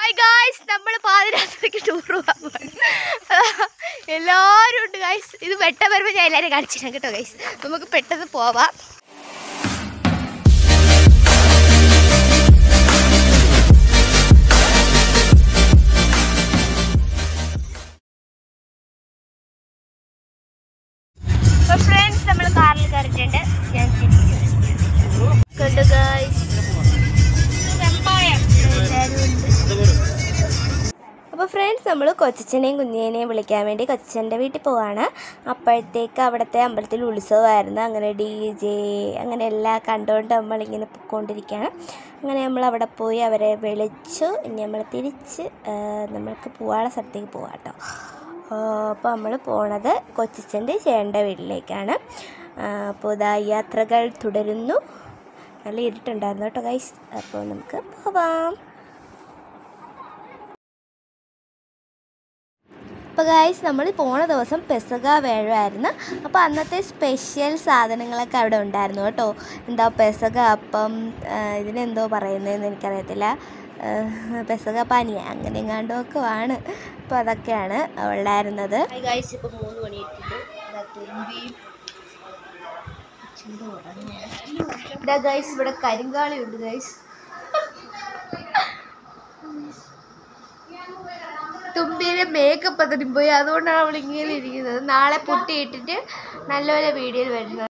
hi guys നമ്മൾ പാതിരാത്രിക്ക് tour പോകാൻ പോവാണ് എല്ലാവരും ഉണ്ട് ഗായ്സ് ഇത് പെട്ടെന്ന് വരുമ്പോൾ ഞാൻ എല്ലാവരും കാണിച്ചിട്ടാണ് കേട്ടോ ഗൈസ് നമുക്ക് പെട്ടെന്ന് പോവാം ഫ്രണ്ട്സ് നമ്മൾ കാറിൽ കയറിയിട്ടുണ്ട് ഞാൻ തിരിച്ചു കണ്ടു ഗായ്സ് എല്ലാവരും ഉണ്ട് അപ്പോൾ ഫ്രണ്ട്സ് നമ്മൾ കൊച്ചച്ഛനെയും കുഞ്ഞിനെയും വിളിക്കാൻ വേണ്ടി കൊച്ചച്ഛൻ്റെ വീട്ടിൽ പോവാണ് അപ്പോഴത്തേക്ക് അവിടുത്തെ അമ്പലത്തിൽ ഉത്സവമായിരുന്നു അങ്ങനെ ഡി ജെ അങ്ങനെ എല്ലാം കണ്ടുകൊണ്ട് നമ്മളിങ്ങനെ പൊയ്ക്കൊണ്ടിരിക്കുകയാണ് അങ്ങനെ നമ്മൾ അവിടെ പോയി അവരെ വിളിച്ചു ഇനി നമ്മൾ തിരിച്ച് ആ, നമ്മൾക്ക് പോകാനുള്ള സ്ഥലത്തേക്ക് പോവാം കേട്ടോ അപ്പോൾ നമ്മൾ പോണത് കൊച്ചച്ഛൻ്റെ ചേട്ടൻ്റെ വീട്ടിലേക്കാണ് ആ, അപ്പോൾ ഇതാ യാത്രകൾ തുടരുന്നു നല്ല ഇരുട്ടുണ്ടായിരുന്നു കേട്ടോ ഗൈസ് അപ്പോൾ നമുക്ക് പോവാം അപ്പോൾ ഗായ്സ് നമ്മൾ പോണ ദിവസം പെസക വേഴമായിരുന്നു അപ്പോൾ അന്നത്തെ സ്പെഷ്യൽ സാധനങ്ങളൊക്കെ അവിടെ ഉണ്ടായിരുന്നു കേട്ടോ എന്താ പെസക അപ്പം ആ, ഇതിനെന്തോ പറയുന്നതെന്ന് എനിക്കറിയത്തില്ല ആ, പെസക പാനിയ അങ്ങനെ എങ്ങാണ്ടോ ഒക്കെ ആണ് അപ്പോൾ അതൊക്കെയാണ് ഉണ്ടായിരുന്നത് ഗായ്സ് ഇപ്പോൾ മൂന്ന് മണിയിട്ടുണ്ട് ഇതാ ഗൈസ് ഇവിടെ കരിങ്കാളി ഉണ്ട് ഗൈസ് തുമ്പിയുടെ മേക്കപ്പ് അതിന് പോയി അതുകൊണ്ടാണ് അവൾ ഇങ്ങനെ ഇരിക്കുന്നത് നാളെ പൊട്ടിയിട്ടിട്ട് നല്ലപോലെ വീഡിയോയിൽ വരുന്നത്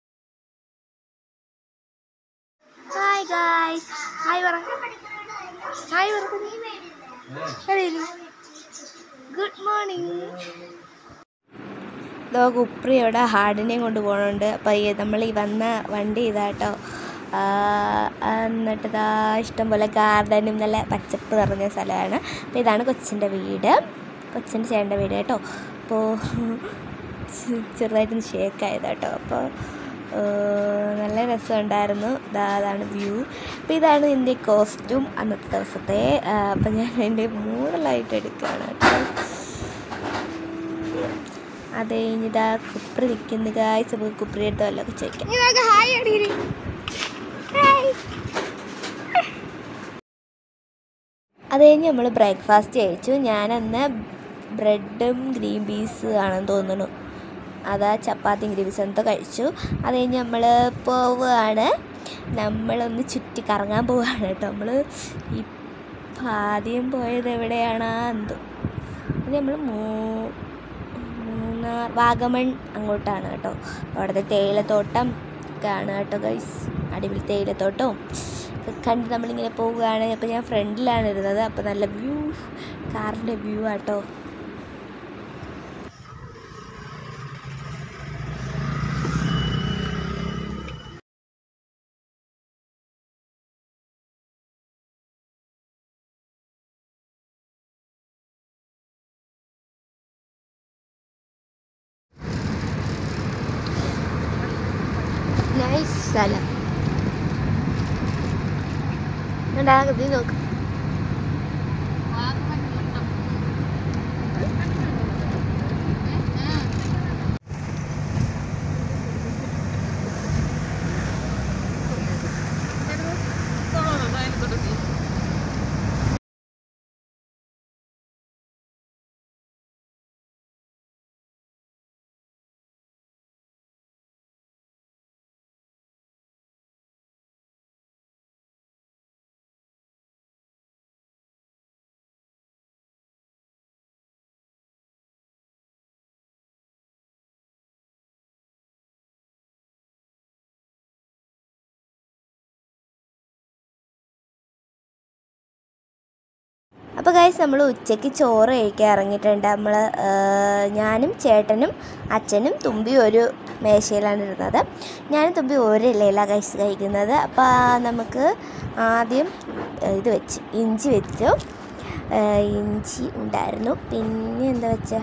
ഹായ് ഗായ്സ് ഹായ് പറ ഹായ് പറ ഗുഡ് മോർണിംഗ് ദോ കുപ്രി അവിടെ ഹാർഡിനെയും കൊണ്ട് പോകുന്നുണ്ട് അപ്പോൾ ഈ നമ്മൾ ഈ വന്ന വണ്ടി ഇതാട്ടോ ആ, എന്നിട്ട് ഇതാ ഇഷ്ടംപോലെ ഗാർഡനും നല്ല പച്ചപ്പ് നിറഞ്ഞ സ്ഥലമാണ് അപ്പോൾ ഇതാണ് കൊച്ചിൻ്റെ വീട് കൊച്ചിൻ്റെ ചേട്ടൻ്റെ വീട് കേട്ടോ അപ്പോൾ ചെറുതായിട്ടൊന്ന് ഷേക്കായത് കേട്ടോ അപ്പോൾ നല്ല രസമുണ്ടായിരുന്നു ഇതാ അതാണ് വ്യൂ അപ്പോൾ ഇതാണ് എൻ്റെ കോസ്റ്റ്യൂം അന്നത്തെ ദിവസത്തെ ആ, അപ്പോൾ ഞാൻ എൻ്റെ മൂടലായിട്ട് എടുക്കുകയാണ് കേട്ടോ അത് കഴിഞ്ഞിതാ കുപ്രി നിൽക്കുന്നു ഗായ്സ് നമുക്ക് കുപ്രി എടുത്ത് വല്ലതൊക്കെ ചോദിക്കാം അത് കഴിഞ്ഞ് നമ്മൾ ബ്രേക്ക്ഫാസ്റ്റ് കഴിച്ചു ഞാനന്ന് ബ്രെഡും ഗ്രീൻ പീസ് ആണെന്ന് തോന്നുന്നു അതാ ചപ്പാത്തിയും ഗ്രീൻ പീസ് എന്തോ കഴിച്ചു അത് കഴിഞ്ഞ് നമ്മൾ പോവുകയാണ് നമ്മളൊന്ന് ചുറ്റി കറങ്ങാൻ പോവുകയാണ് കേട്ടോ നമ്മൾ ഇപ്പം ആദ്യം പോയത് എവിടെയാണ് എന്തോ ഇത് നമ്മൾ മൂ മൂന്നാർ വാഗമൺ അങ്ങോട്ടാണ് കേട്ടോ അവിടുത്തെ തേയിലത്തോട്ടം ആണ് കേട്ടോ ഗൈസ് അടിപൊളി തേയിലത്തോട്ടവും ഒക്കെ കണ്ട് നമ്മളിങ്ങനെ പോവുകയാണ് അപ്പോൾ ഞാൻ ഫ്രണ്ടിലാണ് ഇരുന്നത് അപ്പോൾ നല്ല വ്യൂ കാറിൻ്റെ വ്യൂ ആട്ടോ നൈസ് സ്ഥലം ഉണ്ടാകത്തി നോക്ക് അപ്പോൾ ഗൈസ് നമ്മൾ ഉച്ചയ്ക്ക് ചോറ് കഴിക്കാൻ ഇറങ്ങിയിട്ടുണ്ട് നമ്മൾ ഞാനും ചേട്ടനും അച്ഛനും തുമ്പി ഒരു മേശയിലാണ് ഇരുന്നത് ഞാനും തുമ്പി ഒരു ഇലയിലാണ് ഗൈസ് കഴിക്കുന്നത് അപ്പോൾ നമുക്ക് ആദ്യം ഏ, ഇത് വെച്ച് ഇഞ്ചി വെച്ചു ഏ, ഇഞ്ചി ഉണ്ടായിരുന്നു പിന്നെ എന്താ വെച്ചാ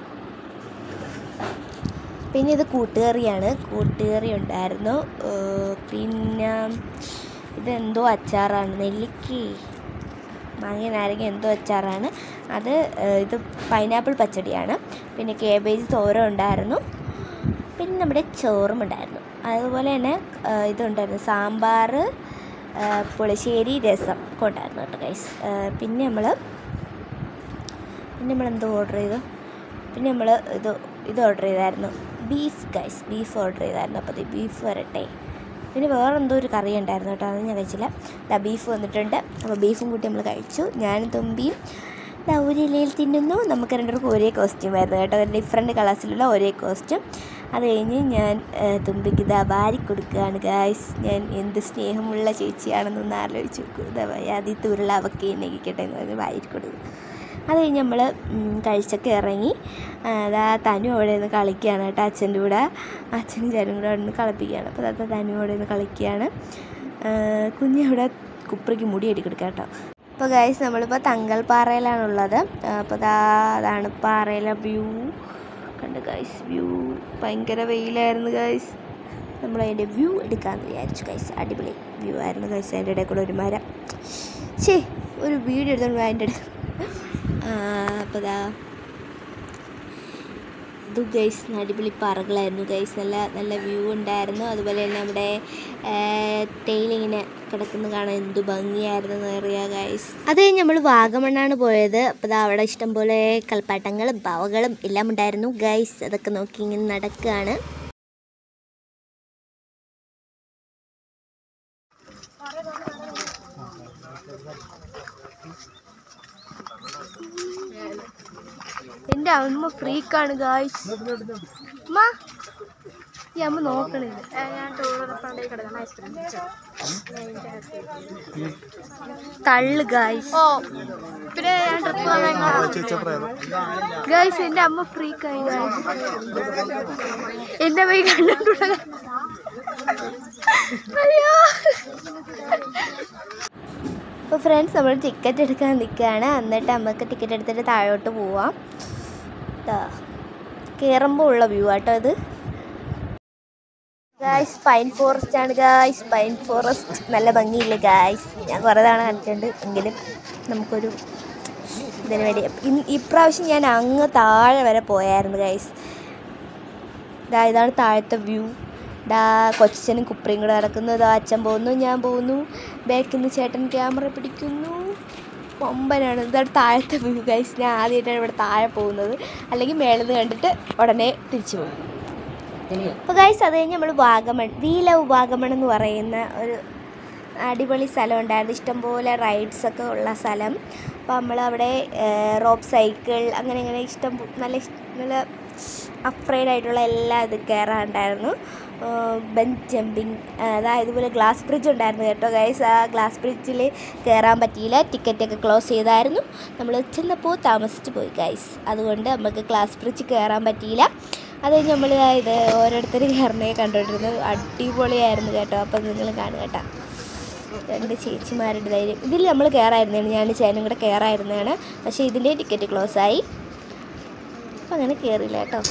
പിന്നെ ഇത് കൂട്ടുകറിയാണ് കൂട്ടുകറി ഉണ്ടായിരുന്നു ഏ, പിന്നെ ഇതെന്തോ അച്ചാറാണ് നെല്ലിക്ക മാങ്ങ നാരങ്ങ എന്തോ അച്ചാറാണ് അത് ഏഹ്, ഇത് പൈനാപ്പിൾ പച്ചടിയാണ് പിന്നെ കേബേജ് തോരൻ ഉണ്ടായിരുന്നു പിന്നെ നമ്മുടെ ചോറും ഉണ്ടായിരുന്നു അതുപോലെ തന്നെ ഏഹ്, ഇതുണ്ടായിരുന്നു സാമ്പാർ ആ, പുളിശ്ശേരി രസം കൊണ്ടായിരുന്നു കേട്ടോ ഗൈസ് പിന്നെ നമ്മൾ പിന്നെ നമ്മൾ എന്തോ ഓർഡർ ചെയ്തു പിന്നെ നമ്മൾ ഇത് ഇത് ഓർഡർ ചെയ്തായിരുന്നു ബീഫ് ഗൈസ് ബീഫ് ഓർഡർ ചെയ്തായിരുന്നു അപ്പോൾ ബീഫ് വരട്ടെ പിന്നെ വേറെ എന്തോ ഒരു കറി ഉണ്ടായിരുന്നു കേട്ടോ അത് ഞാൻ കഴിച്ചില്ല ദാ ബീഫ് വന്നിട്ടുണ്ട് അപ്പോൾ ബീഫും കൂട്ടി നമ്മൾ കഴിച്ചു ഞാനും തുമ്പിയും ദാ ഒരു ഇലയിൽ തിന്നുന്നു നമുക്ക് രണ്ടുപേർക്കും ഒരേ കോസ്റ്റ്യൂം ആയിരുന്നു കേട്ടോ ഡിഫറെൻറ്റ് കളേഴ്സിലുള്ള ഒരേ കോസ്റ്റ്യൂം അത് കഴിഞ്ഞ് ഞാൻ ആ, തുമ്പിക്ക് ഇതാ വാരി കൊടുക്കുകയാണ് ഗായ്സ് ഞാൻ എന്ത് സ്നേഹമുള്ള ചേച്ചിയാണെന്നൊന്ന് ആലോചിച്ച് നോക്കൂ ഇതാ ആദ്യത്തെ ഉരുള അവക്ക് എന്നെ ഇരിക്കട്ടെ എന്ന് പറഞ്ഞ് വാരി കൊടുക്കും അത് കഴിഞ്ഞ് നമ്മൾ കഴിച്ചൊക്കെ ഇറങ്ങി ആ, അതാ തനു അവിടെ നിന്ന് കളിക്കുകയാണ് കേട്ടോ അച്ഛൻ്റെ കൂടെ അച്ഛനും ചേരും കൂടെ അവിടെ നിന്ന് കളിപ്പിക്കുകയാണ് അപ്പോൾ അതാ തനു അവിടെ നിന്ന് കളിക്കുകയാണ് ആ, കുഞ്ഞ് അവിടെ കുപ്പറിക്ക് മുടി എടുക്കെടുക്കാം കേട്ടോ അപ്പോൾ ഗൈസ് നമ്മളിപ്പോൾ തങ്കൽപ്പാറയിലാണുള്ളത് അപ്പോൾ ദാ അതാണ് പാറയിലെ വ്യൂ കണ്ട് ഗൈസ് വ്യൂ ഭയങ്കര വെയിലായിരുന്നു ഗൈസ് നമ്മൾ അതിൻ്റെ വ്യൂ എടുക്കാമെന്ന് വിചാരിച്ചു ഗൈസ് അടിപൊളി വ്യൂ ആയിരുന്നു ഗൈസ് അതിൻ്റെ ഇടയിൽ കൂടെ ഒരു മരം ശേ ഒരു വീഡിയോ എടുത്തോണ്ട് അതിൻ്റെ ഇടയിൽ അപ്പോൾ ദാ ഇത് ഗൈസ് അടിപൊളി പാറകളായിരുന്നു ഗൈസ് നല്ല നല്ല വ്യൂ ഉണ്ടായിരുന്നു അതുപോലെ തന്നെ നമ്മുടെ തേയിലിങ്ങനെ കിടക്കുന്ന കാണാൻ എന്ത് ഭംഗിയായിരുന്നു എന്നറിയാം ഗൈസ് അത് കഴിഞ്ഞ് നമ്മൾ വാഗമണ്ണാണ് പോയത് അപ്പോൾ ദാ അവിടെ ഇഷ്ടംപോലെ കളിപ്പാട്ടങ്ങളും പാവകളും എല്ലാം ഉണ്ടായിരുന്നു ഗൈസ് അതൊക്കെ നോക്കി ഇങ്ങനെ നടക്കുകയാണ് എൻ്റെ അമ്മ ഫ്രീക്കാണ് ഗായ്സ് അമ്മ ഈ അമ്മ നോക്കണില്ല ഞാൻ ടൂറിൽ പണ്ടേ കിടക്കുന്ന ഐസ്ക്രീം തള്ളു ഗായ്സ് ഓ പിന്നെ ഞാൻ ട്രിപ്പ് പോകാൻ ഗായ്സ് എൻ്റെ അമ്മ ഫ്രീക്കായി ഗായ്സ് എൻ്റെ പോയി കണ്ടിട്ടുള്ള അയ്യോ അപ്പോൾ ഫ്രണ്ട്സ് നമ്മൾ ടിക്കറ്റ് എടുക്കാൻ നിൽക്കുകയാണ് എന്നിട്ട് അമ്മക്ക് ടിക്കറ്റ് എടുത്തിട്ട് താഴോട്ട് പോവാം കയറുമ്പോൾ ഉള്ള വ്യൂ ആട്ടോ ഇത് ഗായ്സ് പൈൻ ഫോറസ്റ്റ് ആണ് ഗായ്സ് പൈൻ ഫോറസ്റ്റ് നല്ല ഭംഗിയില്ലേ ഗായ്സ് ഞാൻ കുറേ തവണ കണ്ടിട്ടുണ്ട് എങ്കിലും നമുക്കൊരു ഇതിന് വേണ്ടി ഇൻ- ഇപ്രാവശ്യം ഞാൻ അങ്ങ് താഴെ വരെ പോയായിരുന്നു ഗായ്സ് ഇതാ ഇതാണ് താഴത്തെ വ്യൂ ഇതാ കൊച്ചനും കുപ്പറിയും കൂടെ നടക്കുന്നു ഇതാ അച്ഛൻ പോകുന്നു ഞാൻ പോകുന്നു ബാക്കിൽ നിന്ന് ചേട്ടൻ ക്യാമറ പിടിക്കുന്നു കൊമ്പനാണ് ഇതാണ് താഴത്തെ വ്യൂ ഗൈസ് ഞാൻ ആദ്യമായിട്ടാണ് ഇവിടെ താഴെ പോകുന്നത് അല്ലെങ്കിൽ മേളിൽ നിന്ന് കണ്ടിട്ട് ഉടനെ തിരിച്ചു പോകും അപ്പോൾ ഗൈസ് അത് കഴിഞ്ഞ് നമ്മൾ വാഗമൺ വി ലവ് വാഗമൺ എന്ന് പറയുന്ന ഒരു അടിപൊളി സ്ഥലം ഉണ്ടായിരുന്നു ഇഷ്ടംപോലെ റൈഡ്സ് ഒക്കെ ഉള്ള സ്ഥലം അപ്പോൾ നമ്മൾ അവിടെ റോപ്പ് സൈക്കിൾ അങ്ങനെ അങ്ങനെ ഇഷ്ടം പോ- നല്ല ഇഷ്- നല്ല അഫ്രൈഡ് ആയിട്ടുള്ള എല്ലാ ഇത് കയറാനുണ്ടായിരുന്നു ബെഞ്ച് ജമ്പിങ് അതായത് ഇതുപോലെ ഗ്ലാസ് ബ്രിഡ്ജ് ഉണ്ടായിരുന്നു കേട്ടോ ഗൈസ് ആ ഗ്ലാസ് ബ്രിഡ്ജിൽ കയറാൻ പറ്റിയില്ല ടിക്കറ്റൊക്കെ ക്ലോസ് ചെയ്തായിരുന്നു നമ്മൾ ചെന്നപ്പോൾ താമസിച്ച് പോയി ഗൈസ് അതുകൊണ്ട് നമുക്ക് ഗ്ലാസ് ബ്രിഡ്ജ് കയറാൻ പറ്റിയില്ല അത് കഴിഞ്ഞ് നമ്മൾ ഇത് ഓരോരുത്തർ കയറുന്നേ കണ്ടുകൊണ്ടിരുന്നത് അടിപൊളിയായിരുന്നു കേട്ടോ അപ്പം നിങ്ങൾ കാണുക കേട്ടോ രണ്ട് ചേച്ചിമാരുടെ ധൈര്യം ഇതിൽ നമ്മൾ കയറായിരുന്നതാണ് ഞാൻ ചേനും കൂടെ കയറായിരുന്നതാണ് പക്ഷേ ഇതിൻ്റെ ടിക്കറ്റ് ക്ലോസ് ആയി അപ്പം അങ്ങനെ കയറിയില്ല കേട്ടോ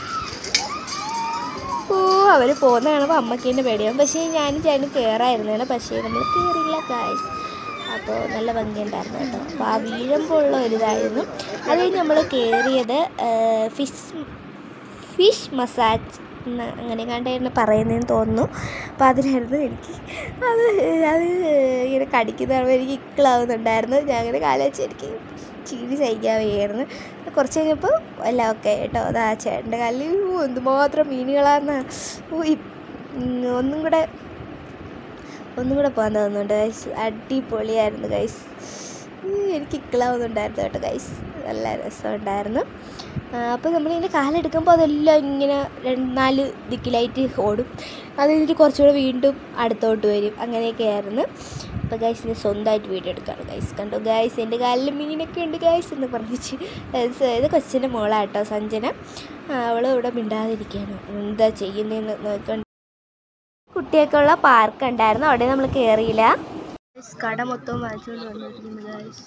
ഓ അവർ പോകുന്ന കാണുമ്പോൾ അമ്മയ്ക്ക് തന്നെ പേടിയാവും പക്ഷേ ഞാനും ചേട്ടനും കയറായിരുന്നതാണ് പക്ഷേ നമ്മൾ കയറിയില്ല കായ്സ് അപ്പോൾ നല്ല ഭംഗിയുണ്ടായിരുന്നു കേട്ടോ അപ്പോൾ ആ വീഴുമ്പോൾ ഉള്ള ഒരു ഇതായിരുന്നു അത് കഴിഞ്ഞ് നമ്മൾ കയറിയത് ഫിഷ് ഫിഷ് മസാജ് എന്ന് അങ്ങനെ കണ്ടായിരുന്നു പറയുന്നതെന്ന് തോന്നുന്നു അപ്പോൾ അതിനായിരുന്നു എനിക്ക് അത് അത് ഇങ്ങനെ കടിക്കുന്ന കാണുമ്പോൾ എനിക്ക് ഇക്കിളാവുന്നുണ്ടായിരുന്നു ഞാൻ അങ്ങനെ കാലം എനിക്ക് ചീനി സഹിക്കാൻ വയ്യായിരുന്നു കുറച്ച് കഴിഞ്ഞപ്പോൾ എല്ലാം ഓക്കെ കേട്ടോ അതാ ചേട്ടൻ്റെ കാലിൽ ഊ, എന്തുമാത്രം മീനുകളാന്ന് ഓ ഈ ഉം, ഒന്നും കൂടെ ഒന്നും കൂടെ പോകാൻ തോന്നുന്നുണ്ട് ഗൈസ് അടിപൊളിയായിരുന്നു ഗൈസ് എനിക്ക് ഇക്കിളാവുന്നുണ്ടായിരുന്നു കേട്ടോ ഗൈസ് നല്ല രസമുണ്ടായിരുന്നു അപ്പോൾ നമ്മളിങ്ങനെ കാലെടുക്കുമ്പോൾ അതെല്ലാം ഇങ്ങനെ രണ്ട് നാല് ദിക്കിലായിട്ട് ഓടും അത് കഴിഞ്ഞിട്ട് കുറച്ചുകൂടെ വീണ്ടും അടുത്തോട്ട് വരും അങ്ങനെയൊക്കെ ആയിരുന്നു അപ്പോൾ ഗൈസ് ഞാൻ സ്വന്തമായിട്ട് വീഡിയോ എടുക്കുകയാണ് ഗൈസ് കണ്ടു ഗൈസ് എൻ്റെ കാലിൽ മീനൊക്കെ ഉണ്ട് ഗൈസ് എന്ന് പറഞ്ഞിച്ച് ഇത് കൊച്ചിൻ്റെ മോളാട്ടോ സഞ്ജന അവൾ ഇവിടെ മിണ്ടാതിരിക്കുകയാണ് എന്താ ചെയ്യുന്നതെന്ന് നോക്കൊണ്ട് കുട്ടിയൊക്കെ ഉള്ള പാർക്ക് ഉണ്ടായിരുന്നു അവിടെ നമ്മൾ കയറിയില്ല കട മൊത്തം വാങ്ങിച്ചുകൊണ്ട് വന്നിരിക്കുന്നു ഗൈസ്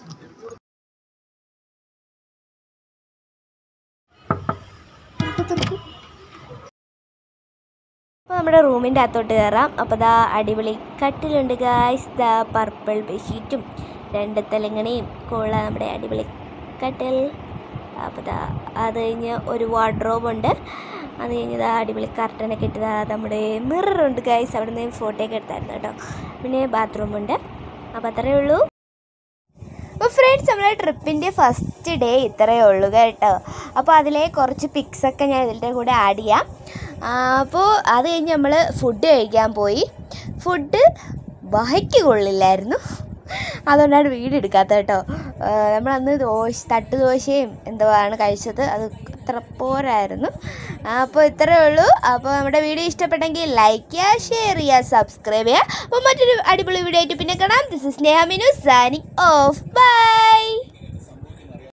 അപ്പോൾ നമ്മുടെ റൂമിൻ്റെ അകത്തോട്ട് കയറാം അപ്പോൾ ദാ അടിപൊളി കട്ടിലുണ്ട് ഗായ്സ് ദാ പർപ്പിൾ ബെഡ്ഷീറ്റും രണ്ട് തെലങ്ങണയും ഉള്ള നമ്മുടെ അടിപൊളി കട്ടിൽ അപ്പോൾ ദാ അത് കഴിഞ്ഞ് ഒരു വാർഡ്രോബ് ഉണ്ട് അത് കഴിഞ്ഞത് അടിപൊളി കർട്ടനൊക്കെ ഇട്ടതാ നമ്മുടെ മിററുണ്ട് ഗൈസ് അവിടെ നിന്ന് ഫോട്ടോ ഒക്കെ എടുത്തായിരുന്നു കേട്ടോ പിന്നെ ബാത്റൂമുണ്ട് അപ്പോൾ അത്രയേ ഉള്ളൂ അപ്പോൾ ഫ്രണ്ട്സ് നമ്മുടെ ട്രിപ്പിൻ്റെ ഫസ്റ്റ് ഡേ ഇത്രയേ ഉള്ളൂ കേട്ടോ അപ്പോൾ അതിലെ കുറച്ച് പിക്സൊക്കെ ഞാൻ ഇതിൻ്റെ കൂടെ ആഡ് ചെയ്യാം ആ, അപ്പോൾ അത് കഴിഞ്ഞ് നമ്മൾ ഫുഡ് കഴിക്കാൻ പോയി ഫുഡ് വഹയ്ക്ക് കൊള്ളില്ലായിരുന്നു അതുകൊണ്ടാണ് വീഡിയോ എടുക്കാത്തത് കേട്ടോ ആ, നമ്മളന്ന് ദോശ തട്ട് ദോശയും എന്തുവാണ് കഴിച്ചത് അത് അത്ര പോരായിരുന്നു ആ, അപ്പോൾ ഇത്രയേ ഉള്ളൂ അപ്പോൾ നമ്മുടെ വീഡിയോ ഇഷ്ടപ്പെട്ടെങ്കിൽ ലൈക്ക് ചെയ്യുക ഷെയർ ചെയ്യുക സബ്സ്ക്രൈബ് ചെയ്യുക അപ്പോൾ മറ്റൊരു അടിപൊളി വീഡിയോ ആയിട്ട് പിന്നെ കാണാം this is Sneha Minu signing off by